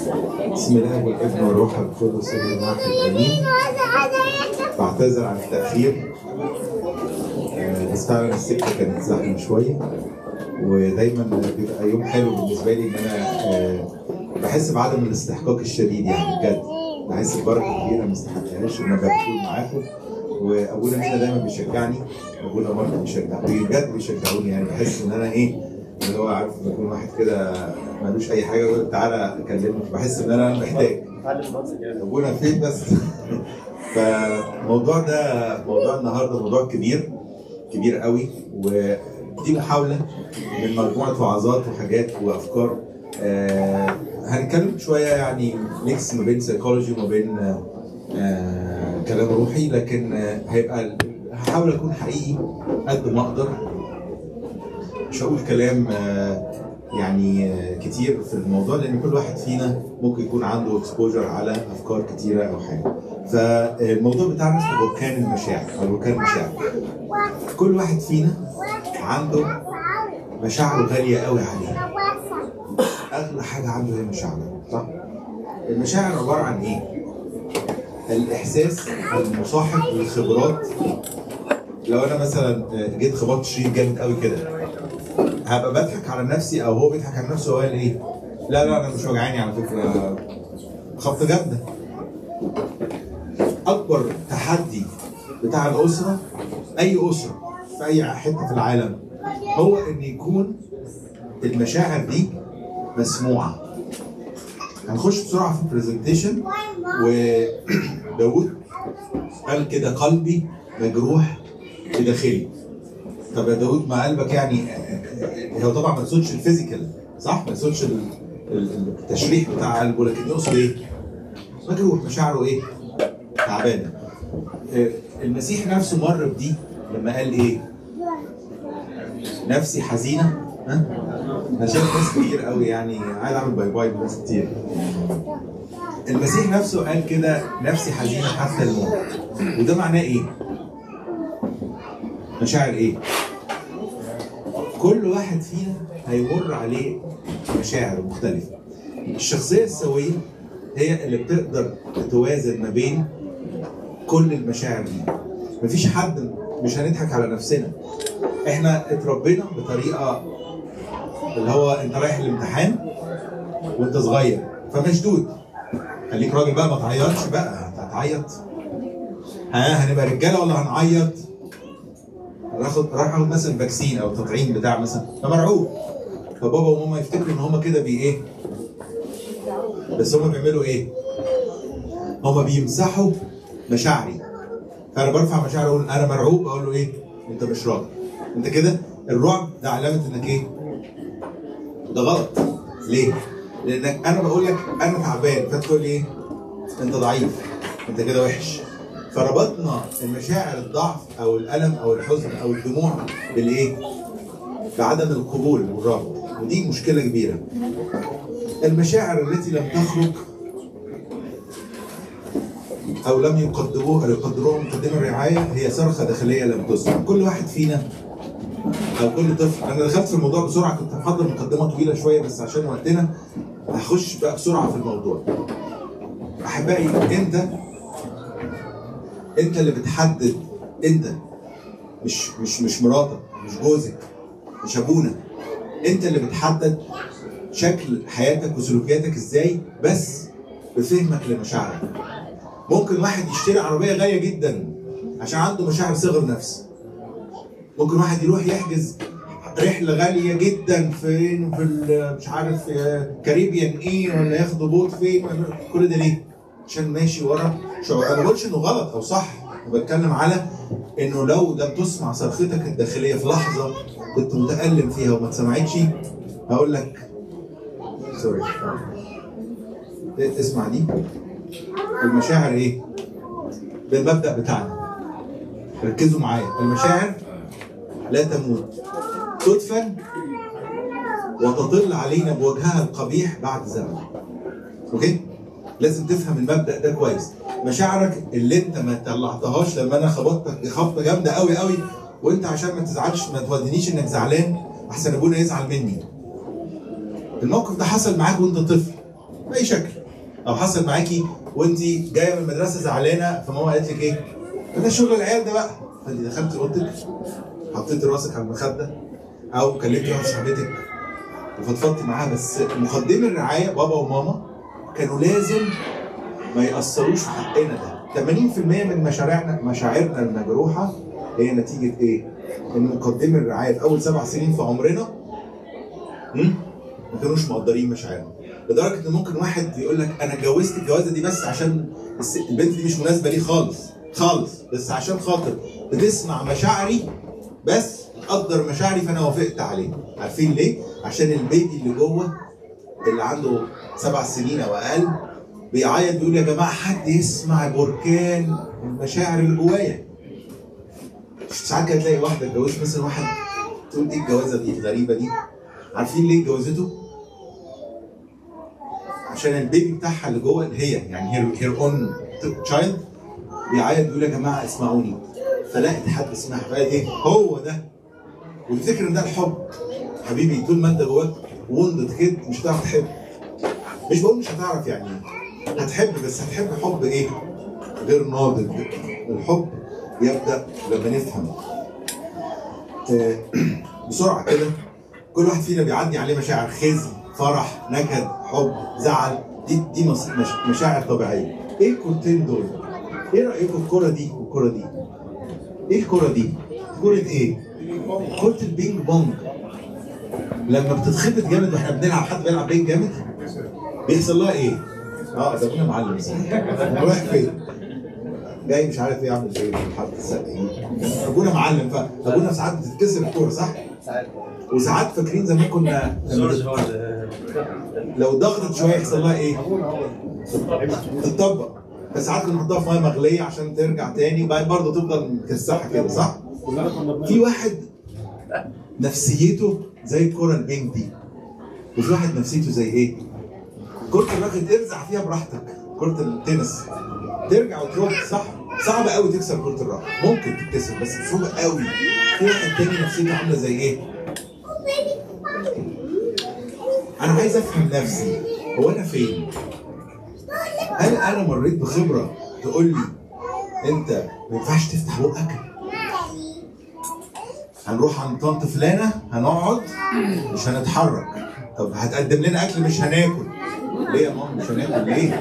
بسم الله والابن والروح القدس الواحد امين بعتذر عن التاخير آه، بس فعلا السكه كانت زحمه شويه ودايما بيبقى يوم حلو بالنسبه لي ان انا آه، بحس بعدم الاستحقاق الشديد يعني بجد بحس ببركه كبيره ما استحقهاش ان انا بكون معاكم وابونا مينا دايما بيشجعني ابونا برضه بيشجعني بجد بيشجعوني يعني بحس ان انا ايه اللي هو عارف لما يكون واحد كده مالوش اي حاجه يقول تعالى كلمني بحس ان انا محتاج ابونا فين بس فالموضوع ده موضوع النهارده موضوع كبير كبير قوي ودي محاوله من مجموعه وعظات وحاجات وافكار آه هنتكلم شويه يعني ميكس ما بين سيكولوجي وما بين آه آه كلام روحي لكن آه هيبقى ال- هحاول اكون حقيقي قد ما اقدر مش هقول كلام آه يعني آه كتير في الموضوع لان كل واحد فينا ممكن يكون عنده اكسبوجر على افكار كتيره او حاجه فالموضوع بتاعنا اسمه بركان المشاعر او بركان المشاعر كل واحد فينا عنده مشاعره غاليه قوي عليه اغلى حاجه عنده هي مشاعره صح المشاعر عباره عن ايه الاحساس المصاحب للخبرات لو انا مثلا جيت خبطت شريط جامد قوي كده هبقى بضحك على نفسي او هو بيضحك على نفسه وهو قال ايه لا لا انا مش وجعاني على فكره خبطه جامده اكبر تحدي بتاع الاسره اي اسره في اي حته في العالم هو ان يكون المشاعر دي مسموعه هنخش بسرعه في البرزنتيشن وداود قال كده قلبي مجروح بداخلي طب يا داود ما قلبك يعني هو طبعا ما يقصدش الفيزيكال صح ما يقصدش ال- ال- التشريح بتاع قلبه لكن يقصد ايه مجروح مشاعره ايه تعبانه آه، المسيح نفسه مر بدي لما قال ايه نفسي حزينه ها انا شايف ناس كتير قوي يعني عايز اعمل باي باي بناس كتير المسيح نفسه قال كده نفسي حزينه حتى الموت وده معناه ايه؟ مشاعر ايه؟ كل واحد فينا هيمر عليه مشاعر مختلفه الشخصيه السويه هي اللي بتقدر تتوازن ما بين كل المشاعر دي مفيش حد مش هنضحك على نفسنا احنا اتربينا بطريقه اللي هو انت رايح الامتحان وانت صغير فمشدود خليك راجل بقى ما تعيطش بقى انت هتعيط ها هنبقى رجاله ولا هنعيط ناخد راح اخد مثلا فاكسين او تطعيم بتاع مثلا فمرعوب فبابا وماما يفتكروا ان هم كده بي ايه بس هم بيعملوا ايه هم بيمسحوا مشاعري فانا برفع مشاعري اقول انا مرعوب اقول له ايه انت مش راجل انت كده الرعب ده علامه انك ايه ده غلط ليه لانك انا بقول لك انا تعبان فانت تقول لي ايه انت ضعيف انت كده وحش فربطنا المشاعر الضعف او الالم او الحزن او الدموع بالايه بعدم القبول والرفض ودي مشكله كبيره المشاعر التي لم تخرج او لم يقدروها يقدروها مقدمه الرعايه هي صرخه داخليه لم تسمع كل واحد فينا او كل طفل انا دخلت في الموضوع بسرعه كنت محضر مقدمه طويله شويه بس عشان وقتنا هخش بقى بسرعه في الموضوع احبائي انت انت اللي بتحدد انت مش مش مش مراتك مش جوزك مش ابونا انت اللي بتحدد شكل حياتك وسلوكياتك ازاي بس بفهمك لمشاعرك ممكن واحد يشتري عربيه غاليه جدا عشان عنده مشاعر صغر نفس ممكن واحد يروح يحجز رحله غاليه جدا فين في ال- مش عارف في كاريبيان ايه ولا ياخدوا بوت فين ولا- كل ده ليه؟ عشان ماشي ورا شعور انا ما بقولش انه غلط او صح انا بتكلم على انه لو لم تسمع صرختك الداخليه في لحظه كنت متالم فيها وما اتسمعتش هقول لك سوري اسمع دي المشاعر ايه؟ ده المبدا بتاعنا ركزوا معايا المشاعر لا تموت تدفن وتطل علينا بوجهها القبيح بعد زمن اوكي لازم تفهم المبدا ده كويس مشاعرك اللي انت ما طلعتهاش لما انا خبطتك خبطه جامده قوي قوي وانت عشان ما تزعلش ما تودينيش انك زعلان احسن ابونا يزعل مني الموقف ده حصل معاك وانت طفل باي شكل او حصل معاكي وانت جايه من المدرسه زعلانه فماما قالت لك ايه؟ ده شغل العيال ده بقى فانت دخلت اوضتك حطيت راسك على المخده او كلمتي واحده صاحبتك وفضفضت معاها بس مقدمي الرعايه بابا وماما كانوا لازم ما ياثروش في حقنا ده 80% من مشاريعنا مشاعرنا المجروحه هي نتيجه ايه؟ ان مقدمي الرعايه في اول سبع سنين في عمرنا هم؟ ما كانوش مقدرين مشاعرنا لدرجه ان ممكن واحد يقول لك انا اتجوزت الجوازه دي بس عشان الس- البنت دي مش مناسبه لي خالص خالص بس عشان خاطر بتسمع مشاعري بس تقدر مشاعري فانا وافقت عليه عارفين ليه؟ عشان البيبي اللي جوه اللي عنده سبع سنين او اقل بيعيط بيقول يا جماعه حد يسمع بركان المشاعر اللي جوايا ساعات كده تلاقي واحده اتجوزت مثلا واحد تقول ايه الجوازه دي الغريبه دي عارفين ليه اتجوزته؟ عشان البيبي بتاعها اللي جوه اللي هي يعني هير هير اون تشايلد بيعيط بيقول يا جماعه اسمعوني فلقت حد اسمها فقالت ايه هو ده وتفتكر ان ده الحب حبيبي طول ما انت جواك وندد كده مش هتعرف تحب مش بقول مش هتعرف يعني هتحب بس هتحب حب ايه غير ناضج الحب يبدا لما نفهم آه، بسرعه كده كل واحد فينا بيعدي عليه مشاعر خزي فرح نكد حب زعل دي دي مص- مش- مشاعر طبيعيه ايه الكورتين دول ايه رايكم الكره دي والكره دي ايه الكره دي كره ايه كره البينج بونج لما بتتخبط جامد واحنا بنلعب حد بيلعب بينج جامد بيحصل لها ايه اه ده ابونا معلم صحيح رايح فين جاي مش عارف ايه اعمل ايه في حرب السقايين ابونا معلم فابونا ساعات بتتكسر الكوره صح؟ وساعات فاكرين زمان كنا لما جورج هو اللي- لو ضغطت شويه يحصل لها ايه؟ تتطبق فساعات كنا نحطها في ميه مغليه عشان ترجع تاني وبعدين برضه تفضل مكسحه كده صح؟ في واحد نفسيته زي الكره البينج دي وفي واحد نفسيته زي ايه؟ كرة الراجل ارزع فيها براحتك كرة التنس ترجع وتروح صح صعب قوي تكسر كرة الراجل ممكن تتكسر بس صعب قوي في واحد تاني نفسيته عاملة زي ايه؟ انا عايز افهم نفسي هو انا فين؟ هل انا مريت بخبرة تقول لي انت ما ينفعش تفتح بقك؟ هنروح عند طنط فلانة هنقعد مش هنتحرك طب هتقدم لنا اكل مش هناكل ليه يا ماما مش هناكل ليه؟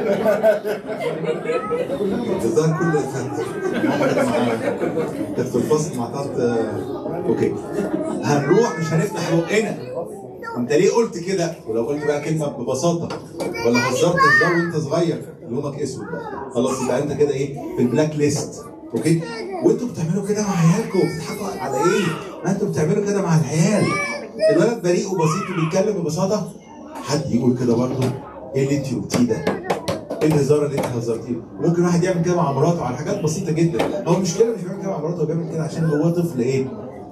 الظاهر كل كانت ماما كانت معانا- كانت في الفصل مع طنط آه، اوكي هنروح مش هنفتح بقنا انت ليه قلت كده ولو قلت بقى كلمه ببساطه ولا هزرت هزار وانت صغير لونك اسود بقى خلاص يبقى انت كده ايه في البلاك ليست اوكي وانتوا بتعملوا كده مع عيالكم بتضحكوا على ايه؟ ما انتوا بتعملوا كده مع العيال الولد بريء وبسيط وبيتكلم ببساطه حد يقول كده برضه ايه اللي انت قلتيه ده؟ ايه الهزار اللي انت هزرتيه؟ ممكن واحد يعمل كده مع مراته على حاجات بسيطه جدا هو المشكله مش بيعمل كده مع مراته هو بيعمل كده عشان هو طفل ايه؟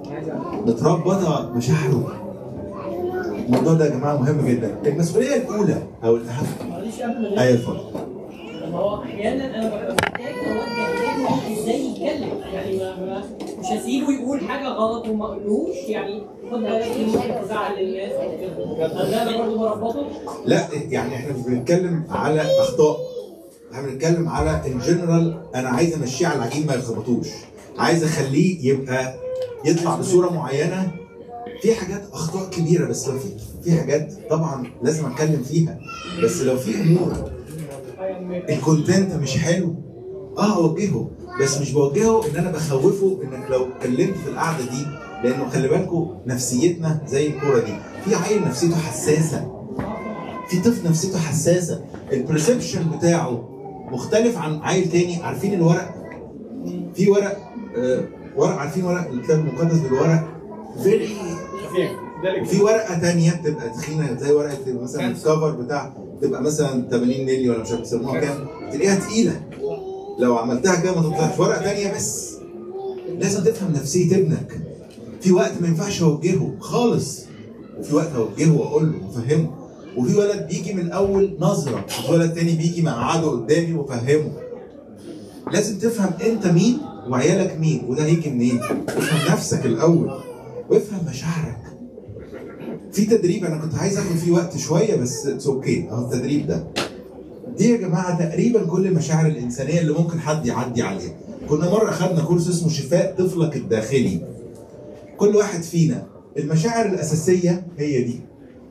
متربطه مشاعره الموضوع ده يا جماعه مهم جدا المسؤوليه الاولى او الاهم معلش قبل ما ايوه اتفضل ما هو احيانا انا ببقى محتاج اوجه ابني ازاي يتكلم يعني ما ما مش هسيبه يقول حاجه غلط وما اقولوش يعني خد بالك ان ممكن تزعل الناس او كده هل ده انا برضه بربطه؟ لا يعني احنا مش بنتكلم على اخطاء احنا بنتكلم على ان جنرال انا عايز امشيه على العجين ما يخبطوش عايز اخليه يبقى يطلع بصوره معينه في حاجات اخطاء كبيره بس لو في في حاجات طبعا لازم اتكلم فيها بس لو في امور الكونتنت مش حلو اه اوجهه بس مش بوجهه ان انا بخوفه انك لو اتكلمت في القعده دي لانه خلي بالكم نفسيتنا زي الكوره دي في عيل نفسيته حساسه في طفل نفسيته حساسه البرسبشن بتاعه مختلف عن عيل تاني عارفين الورق في ورق آه ورق عارفين ورق الكتاب المقدس بالورق فيري وفي ورقه تانية بتبقى تخينه زي ورقه مثلا الكفر بتاع تبقى مثلا 80 مللي ولا مش عارف بيسموها كام تلاقيها تقيله لو عملتها كده ما تطلعش ورقه تانية بس لازم تفهم نفسيه ابنك في وقت ما ينفعش اوجهه خالص وفي وقت اوجهه واقول له وافهمه وفي ولد بيجي من اول نظره وفي ولد تاني بيجي مقعده قدامي وافهمه لازم تفهم انت مين وعيالك مين وده هيجي منين افهم نفسك الاول وافهم مشاعرك في تدريب انا كنت عايز اخد فيه وقت شويه بس اتس اوكي اهو التدريب ده دي يا جماعه تقريبا كل المشاعر الانسانيه اللي ممكن حد يعدي عليها كنا مره اخذنا كورس اسمه شفاء طفلك الداخلي كل واحد فينا المشاعر الاساسيه هي دي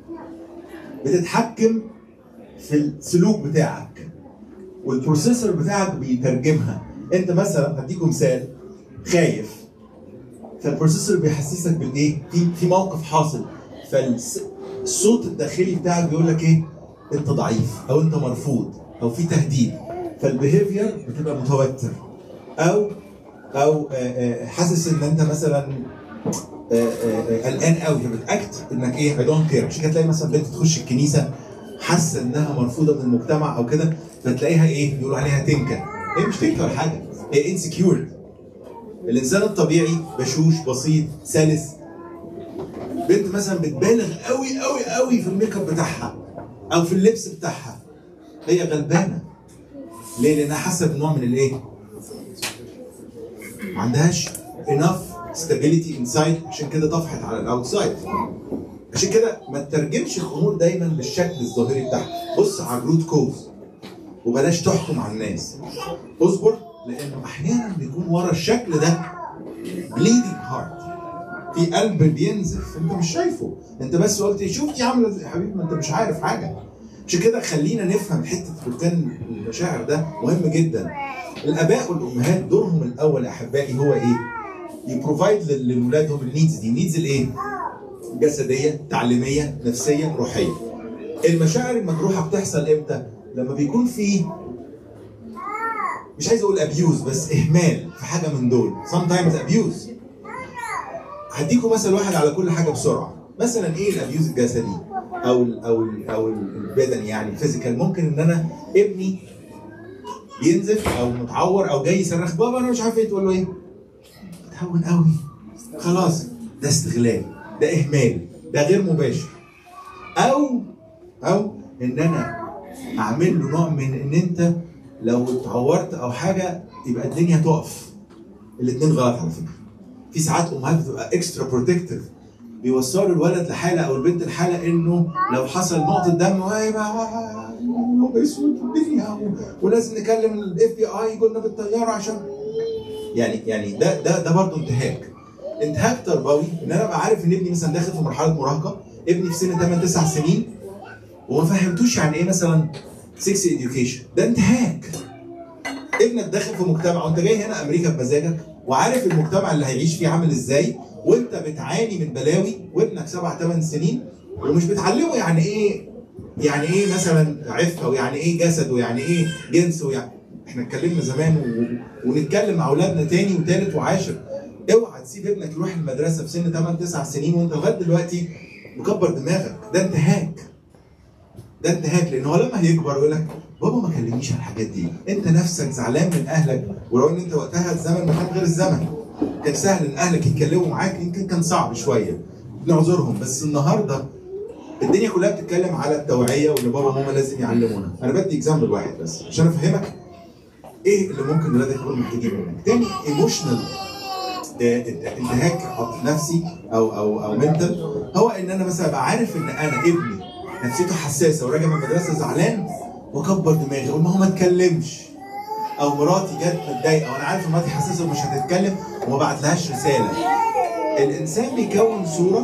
بتتحكم في السلوك بتاعك والبروسيسور بتاعك بيترجمها انت مثلا هديكم مثال خايف فالبروسيسور بيحسسك بالايه في في موقف حاصل فالصوت الداخلي بتاعك بيقول لك ايه انت ضعيف او انت مرفوض او في تهديد فالبيهيفير بتبقى متوتر او او آه، آه، حاسس ان انت مثلا آه، آه، آه، قلقان قوي فبتاكت انك ايه اي دونت كير عشان كده تلاقي مثلا بنت تخش الكنيسه حاسه انها مرفوضه من المجتمع او كده فتلاقيها ايه بيقولوا عليها تنكه هي مش تنكه ولا حاجه هي انسكيور الانسان الطبيعي بشوش بسيط سلس بنت مثلا بتبالغ قوي قوي قوي في الميك اب بتاعها او في اللبس بتاعها هي غلبانه ليه؟ لانها حاسه بنوع من الايه؟ ما عندهاش enough stability inside عشان كده طفحت على الاوتسايد عشان كده ما تترجمش الامور دايما بالشكل الظاهري بتاعها بص على الروت كوز وبلاش تحكم على الناس اصبر لانه احيانا بيكون ورا الشكل ده bleeding heart في قلب بينزف انت مش شايفه انت بس قلت شوف دي عامله ازاي يا حبيبي ما انت مش عارف حاجه عشان كده خلينا نفهم حته بلتان المشاعر ده مهم جدا الاباء والامهات دورهم الاول يا احبائي هو ايه؟ يبروفايد لاولادهم النيدز دي نيدز الايه؟ جسديه تعليميه نفسيه روحيه المشاعر المجروحه بتحصل امتى؟ لما بيكون في مش عايز اقول ابيوز بس اهمال في حاجه من دول sometimes abuse هديكم مثل واحد على كل حاجه بسرعه مثلا ايه الابيوز الجسدي او ال او ال او البدني يعني الفيزيكال ممكن ان انا ابني ينزف او متعور او جاي يصرخ بابا انا مش عارف ايه تقول له ايه تهون قوي خلاص ده استغلال ده اهمال ده غير مباشر او او ان انا اعمل له نوع من ان انت لو اتعورت او حاجه يبقى الدنيا تقف الاثنين غلط على فكره في ساعات امهات بتبقى اكسترا بروتكتيف بيوصلوا الولد لحاله او البنت لحاله انه لو حصل نقطه دم هيبقى اسود الدنيا و- ولازم نكلم الاف بي اي يجوا لنا بالطياره عشان يعني يعني ده ده ده برضه انتهاك انتهاك تربوي ان انا ابقى عارف ان ابني مثلا داخل في مرحله مراهقه ابني في سن 8 9 سنين وما فهمتوش يعني ايه مثلا 6 education ده انتهاك ابنك داخل في مجتمع وانت جاي هنا امريكا بمزاجك وعارف المجتمع اللي هيعيش فيه عامل ازاي وانت بتعاني من بلاوي وابنك سبع ثمان سنين ومش بتعلمه يعني ايه يعني ايه مثلا عفه ويعني ايه جسد ويعني ايه جنس ويعني احنا اتكلمنا زمان و... ونتكلم مع اولادنا تاني وتالت وعاشر اوعى تسيب ابنك يروح المدرسه في سن 8 9 سنين وانت لغايه دلوقتي مكبر دماغك ده انتهاك ده انتهاك لان هو لما هيكبر يقول لك بابا ما كلمنيش عن الحاجات دي انت نفسك زعلان من اهلك ولو ان انت وقتها الزمن ما كان غير الزمن كان سهل ان اهلك يتكلموا معاك يمكن كان صعب شويه نعذرهم بس النهارده الدنيا كلها بتتكلم على التوعيه وان بابا وماما لازم يعلمونا انا بدي اكزامبل واحد بس عشان افهمك ايه اللي ممكن ولادك يكونوا محتاجين منك تاني ايموشنال انتهاك عاطفي نفسي او او او منتال هو ان انا مثلا ابقى عارف ان انا ابني نفسيته حساسه وراجع من المدرسه زعلان واكبر دماغي اقول ما هو ما اتكلمش او مراتي جت متضايقه وانا عارف ان مراتي حساسه ومش هتتكلم وما بعتلهاش رساله الانسان بيكون صوره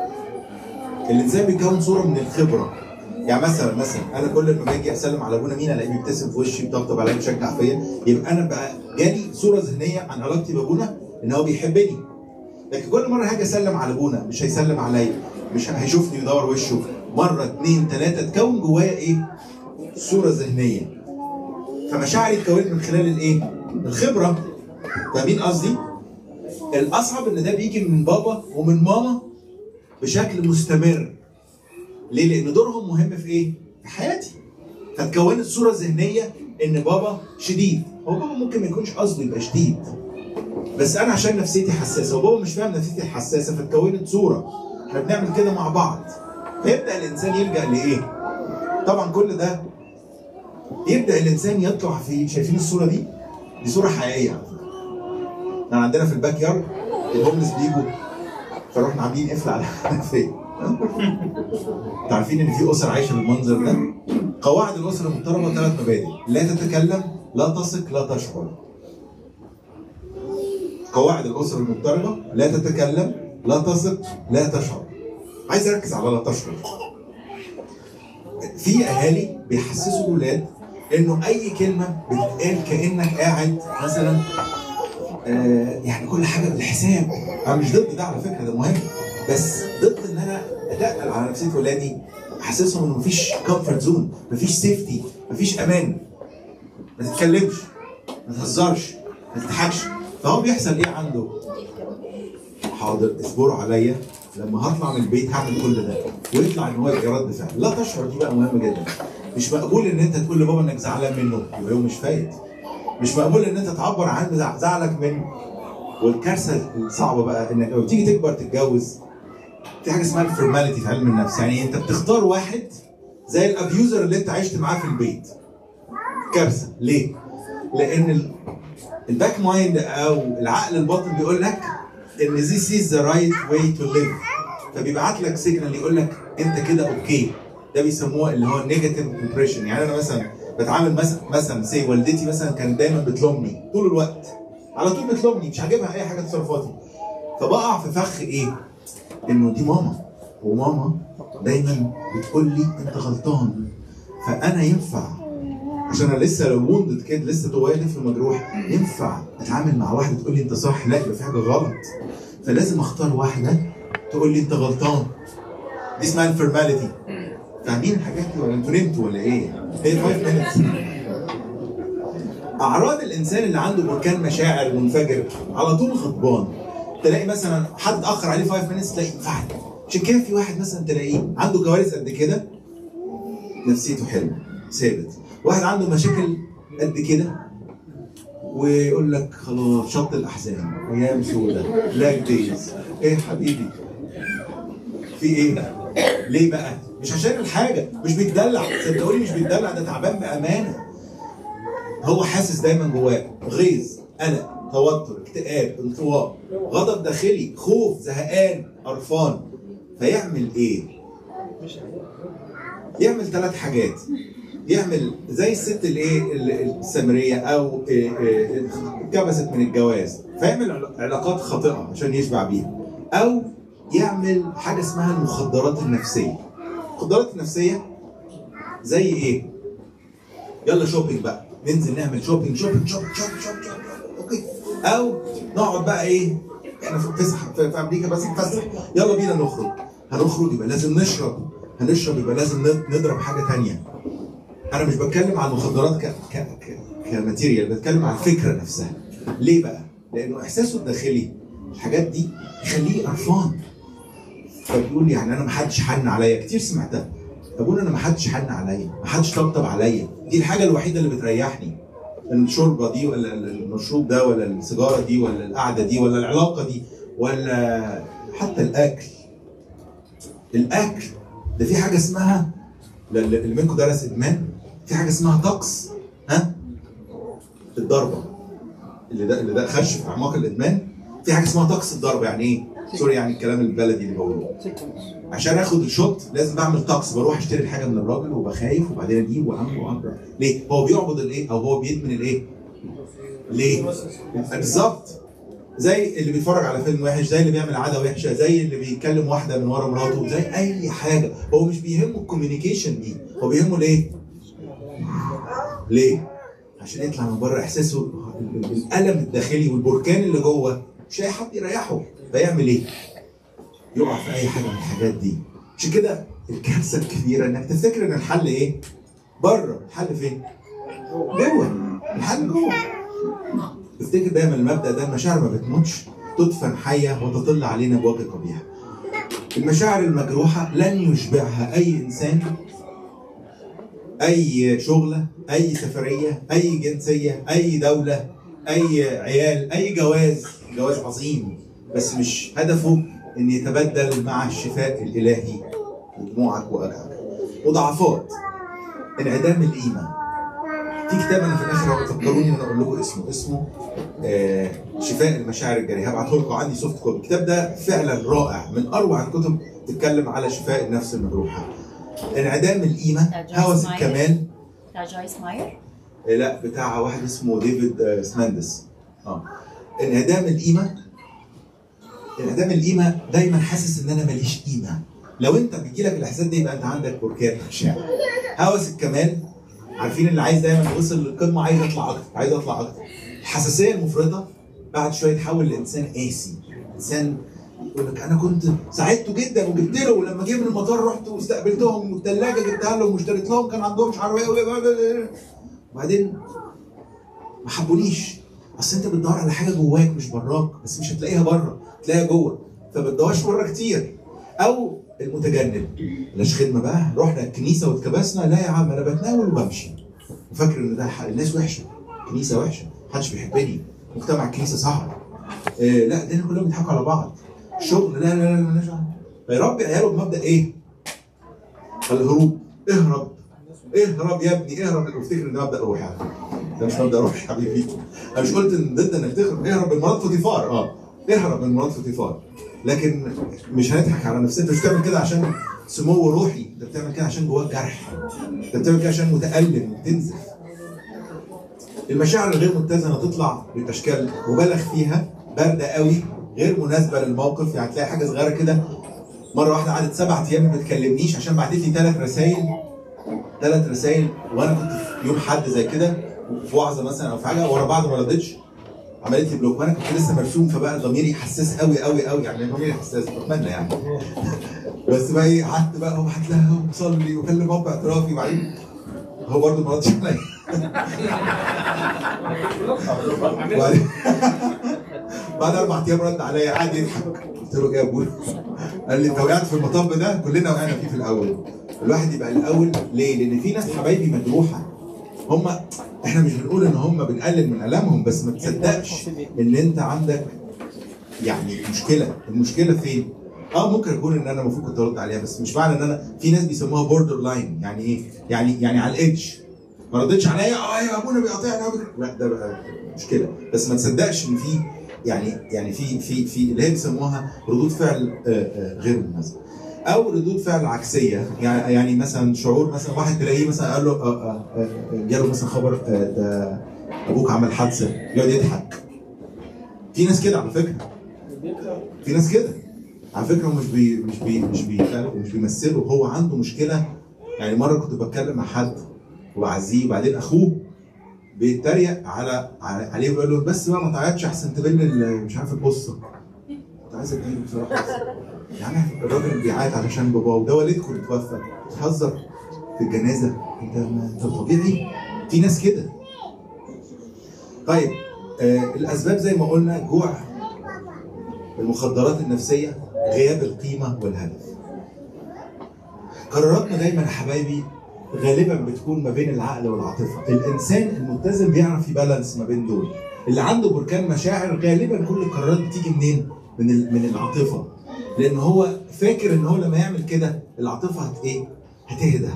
الانسان بيكون صوره من الخبره يعني مثلا مثلا انا كل ما باجي اسلم على ابونا مين الاقيه بيبتسم في وشي بيطبطب عليا بيشجع فيا يبقى انا بقى جالي صوره ذهنيه عن علاقتي بابونا ان هو بيحبني لكن كل مره هاجي اسلم على ابونا مش هيسلم عليا مش هيشوفني يدور وشه مره اتنين تلاته تكون جوايا ايه؟ صوره ذهنيه فمشاعري اتكونت من خلال الايه؟ الخبره فاهمين قصدي؟ الاصعب ان ده بيجي من بابا ومن ماما بشكل مستمر ليه؟ لان دورهم مهم في ايه؟ في حياتي فاتكونت صوره ذهنيه ان بابا شديد هو بابا ممكن ما يكونش قصده يبقى شديد بس انا عشان نفسيتي حساسه وبابا مش فاهم نفسيتي الحساسه فاتكونت صوره احنا بنعمل كده مع بعض فيبدا الانسان يلجا لايه؟ طبعا كل ده يبدا الانسان يطلع في شايفين الصوره دي؟ دي صوره حقيقيه على فكره. احنا عندنا في الباك يارد الهوملس بيجوا فروحنا عاملين قفل على الحنفيه انتوا عارفين ان في اسر عايشه بالمنظر ده قواعد الاسره المحترمه ثلاث مبادئ لا تتكلم لا تثق لا تشعر قواعد الاسره المحترمه لا تتكلم لا تثق لا تشعر عايز اركز على لا تشعر في اهالي بيحسسوا الاولاد انه اي كلمه بتتقال كانك قاعد مثلا آه يعني كل حاجه بالحساب انا مش ضد ده على فكره ده مهم بس ضد ان انا اتقل على نفسيه ولادي احسسهم انه مفيش كومفورت زون مفيش سيفتي مفيش امان ما تتكلمش ما تهزرش ما تضحكش فهو بيحصل ايه عنده؟ حاضر اصبروا عليا لما هطلع من البيت هعمل كل ده ويطلع ان هو يبقى رد فعل لا تشعر دي بقى مهمه جدا مش مقبول ان انت تقول لبابا انك زعلان منه يبقى هو مش فايت مش مقبول ان انت تعبر عن زع- زعلك منه والكارثه الصعبه بقى انك لما تيجي تكبر تتجوز في حاجه اسمها الفورماليتي في علم النفس يعني انت بتختار واحد زي الابيوزر اللي انت عشت معاه في البيت كارثه ليه؟ لان ال- الباك مايند او العقل الباطن بيقول لك ان this is the right way to live فبيبعت لك سيجنال يقول لك انت كده اوكي ده بيسموه اللي هو نيجاتيف امبريشن يعني انا مثلا بتعامل مثلا مثلا سي والدتي مثلا كانت دايما بتلومني طول الوقت على طول بتلومني مش عاجبها اي حاجه تصرفاتي فبقع في فخ ايه؟ انه دي ماما وماما دايما بتقول لي انت غلطان فانا ينفع عشان انا لسه لو وندد كده لسه جوايا طفل مجروح ينفع اتعامل مع واحده تقول لي انت صح لا يبقى في حاجه غلط فلازم اختار واحده تقول لي انت غلطان دي اسمها الفورماليتي فاهمين الحاجات دي ولا انتوا نمتوا ولا ايه؟ هي 5 minutes اعراض الانسان اللي عنده بركان مشاعر منفجر على طول غضبان تلاقي مثلا حد اتاخر عليه 5 minutes تلاقي انفعل عشان كده في واحد مثلا تلاقيه عنده كوارث قد كده نفسيته حلوه ثابت واحد عنده مشاكل قد كده ويقول لك خلاص شط الاحزان ايام سودة بلاك دايز ايه يا حبيبي في ايه ليه بقى مش عشان الحاجه مش بيتدلع صدقوني مش بيتدلع ده تعبان بامانه هو حاسس دايما جواه غيظ قلق توتر اكتئاب انطواء غضب داخلي خوف زهقان قرفان فيعمل ايه يعمل ثلاث حاجات يعمل زي الست الايه ال- السامريه او إيه إيه اتكبست من الجواز فيعمل عل- علاقات خاطئه عشان يشبع بيها او يعمل حاجه اسمها المخدرات النفسيه المخدرات النفسيه زي ايه يلا شوبينج بقى ننزل نعمل شوبينج شوبينج شوبينج شوبينج شوبينج شوبينج اوكي او نقعد بقى ايه احنا في فسح في في امريكا بس نفسح يلا بينا نخرج هنخرج يبقى لازم نشرب هنشرب يبقى لازم ن- نضرب حاجه تانية انا مش بتكلم عن المخدرات ك ك ك كماتيريال بتكلم عن الفكره نفسها ليه بقى لانه احساسه الداخلي الحاجات دي يخليه قرفان فبيقول يعني انا ما حدش حن عليا كتير سمعتها ابونا انا ما حدش حن عليا ما حدش طبطب عليا دي الحاجه الوحيده اللي بتريحني الشوربه دي ولا المشروب ده ولا السيجاره دي ولا القعده دي ولا العلاقه دي ولا حتى الاكل الاكل ده في حاجه اسمها لل- اللي منكم درس ادمان في حاجه اسمها طقس ها الضربه اللي ده اللي ده خش في اعماق الادمان في حاجه اسمها طقس الضربه يعني ايه؟ سوري يعني الكلام البلدي اللي بقوله عشان اخد الشوت لازم بعمل طقس بروح اشتري الحاجه من الراجل وبخايف وبعدين اجيب واعمل واعمل ليه؟ هو بيعبد الايه؟ او هو بيدمن الايه؟ ليه؟ بالظبط زي اللي بيتفرج على فيلم وحش زي اللي بيعمل عاده وحشه زي اللي بيتكلم واحده من ورا مراته زي اي حاجه هو مش بيهمه الكوميونيكيشن دي هو بيهمه ليه؟ ليه؟ عشان يطلع من بره احساسه ال- ال- الالم الداخلي والبركان اللي جوه مش لاقي حد يريحه فيعمل ايه؟ يقع في اي حاجه من الحاجات دي عشان كده الكارثه الكبيره انك تفتكر ان الحل ايه؟ بره الحل فين؟ جوه الحل جوه افتكر دايما المبدا ده المشاعر ما بتموتش تدفن حيه وتطل علينا بوجه قبيح المشاعر المجروحه لن يشبعها اي انسان اي شغله اي سفريه اي جنسيه اي دوله اي عيال اي جواز جواز عظيم بس مش هدفه ان يتبدل مع الشفاء الالهي ودموعك واجعك وضعفات انعدام القيمه في كتاب انا في الاخر فكروني وانا اقول لكم اسمه اسمه آه شفاء المشاعر الجاريه هبعته لكم عندي سوفت كوبي الكتاب ده فعلا رائع من اروع الكتب تتكلم على شفاء النفس المجروحه انعدام القيمه بتاع جويس هوس ماير. الكمال بتاع جويس ماير إيه لا بتاع واحد اسمه ديفيد آه، سماندس اه انعدام القيمه انعدام القيمه دايما حاسس ان انا ماليش قيمه لو انت بيجي لك الاحساس ده يبقى انت عندك بركان مشاعر هوس الكمال عارفين اللي عايز دايما يوصل للقمه عايز يطلع اكتر عايز يطلع اكتر الحساسيه المفرطه بعد شويه يتحول لانسان قاسي انسان يقول لك انا كنت ساعدته جدا وجبت له ولما جه من المطار رحت واستقبلتهم والثلاجه جبتها لهم واشتريت لهم كان عندهم مش عارف ايه وبعدين ما حبونيش اصل انت بتدور على حاجه جواك مش براك بس مش هتلاقيها بره تلاقيها جوه فما بتدورش بره كتير او المتجنب بلاش خدمه بقى رحنا الكنيسه واتكبسنا لا يا عم انا بتناول وبمشي وفاكر ان ده حق. الناس وحشه الكنيسه وحشه محدش بيحبني مجتمع الكنيسه صعب إيه لا ده كلهم بيضحكوا على بعض الشغل لا لا لا مالناش دعوة. فيربي عياله بمبدا ايه؟ الهروب اهرب اهرب يا ابني اهرب وافتكر ان ده مبدا روحي على فكرة. ده مش مبدا روحي يا حبيبي انا مش قلت ان ضد انك تهرب اهرب من مرات فوتيفار اه اهرب من مرات فوتيفار لكن مش هنضحك على نفسنا انت مش بتعمل كده عشان سمو روحي انت بتعمل كده عشان جواك جرح انت بتعمل كده عشان متالم وبتنزف المشاعر الغير متزنه تطلع باشكال مبالغ فيها بارده قوي غير مناسبه للموقف يعني تلاقي حاجه صغيره كده مره واحده قعدت سبع ايام ما بتكلمنيش عشان بعتت لي ثلاث رسائل ثلاث رسائل وانا كنت في يوم حد زي كده في وعظه مثلا او في حاجه ورا بعض ما ردتش عملت لي بلوك وانا كنت لسه مرسوم فبقى ضميري حساس قوي قوي قوي يعني ضميري حساس بتمنى يعني بس بقى ايه قعدت بقى وابعت لها وصلي واكلم اب اعترافي وبعدين هو برضه ما ردش عليا وبعدين بعد اربع ايام رد عليا قعد يضحك قلت له ايه يا ابويا؟ قال لي انت وقعت في المطب ده كلنا وقعنا فيه في الاول الواحد يبقى الاول ليه؟ لان في ناس حبايبي مجروحه هم احنا مش بنقول ان هم بنقلل من الامهم بس ما تصدقش ان انت عندك يعني مشكله المشكله فين؟ اه ممكن اكون ان انا المفروض كنت ارد عليها بس مش معنى ان انا في ناس بيسموها بوردر لاين يعني ايه؟ يعني يعني على الايدج ما ردتش عليا اه يا ابونا بيقاطعني أوي. لا ده بقى مشكله بس ما تصدقش ان في يعني يعني في في في اللي هي بيسموها ردود فعل آه، آه، غير مناسبه او ردود فعل عكسيه يعني يعني مثلا شعور مثلا واحد تلاقيه مثلا قال له آه، آه، آه، جاله مثلا خبر آه، ده ابوك عمل حادثه يقعد يضحك في ناس كده على فكره في ناس كده على فكره مش بي مش بي مش بي مش بيمثلوا هو عنده مشكله يعني مره كنت بتكلم مع حد وبعزيه وبعدين اخوه بيتريق على على- عليه ويقول له بس بقى ما تعيطش احسن تبل ال- مش عارف البصه كنت عايز اتضايق بصراحه بس يعني الراجل بيعيط علشان باباه وده والدكم اللي توفى بتهزر في الجنازه انت ما انت طبيعي في ناس كده طيب آه الاسباب زي ما قلنا جوع المخدرات النفسيه غياب القيمه والهدف قراراتنا دايما يا حبايبي غالبا بتكون ما بين العقل والعاطفه الانسان المتزن بيعرف يبالانس ما بين دول اللي عنده بركان مشاعر غالبا كل القرارات بتيجي منين من ال- من العاطفه لان هو فاكر ان هو لما يعمل كده العاطفه هت ايه هتهدى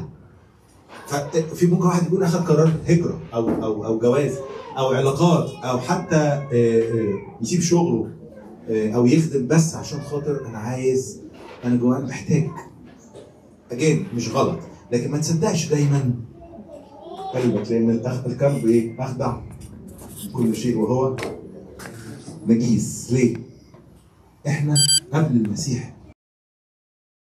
ففي ممكن واحد يكون اخذ قرار هجره او او او جواز او علاقات او حتى آه، آه، يسيب شغله آه، او يخدم بس عشان خاطر انا عايز انا جوان محتاج اجين مش غلط لكن ما تصدقش دايما قلبك لان الأخ- القلب ايه اخدع كل شيء وهو نجيس ليه؟ احنا قبل المسيح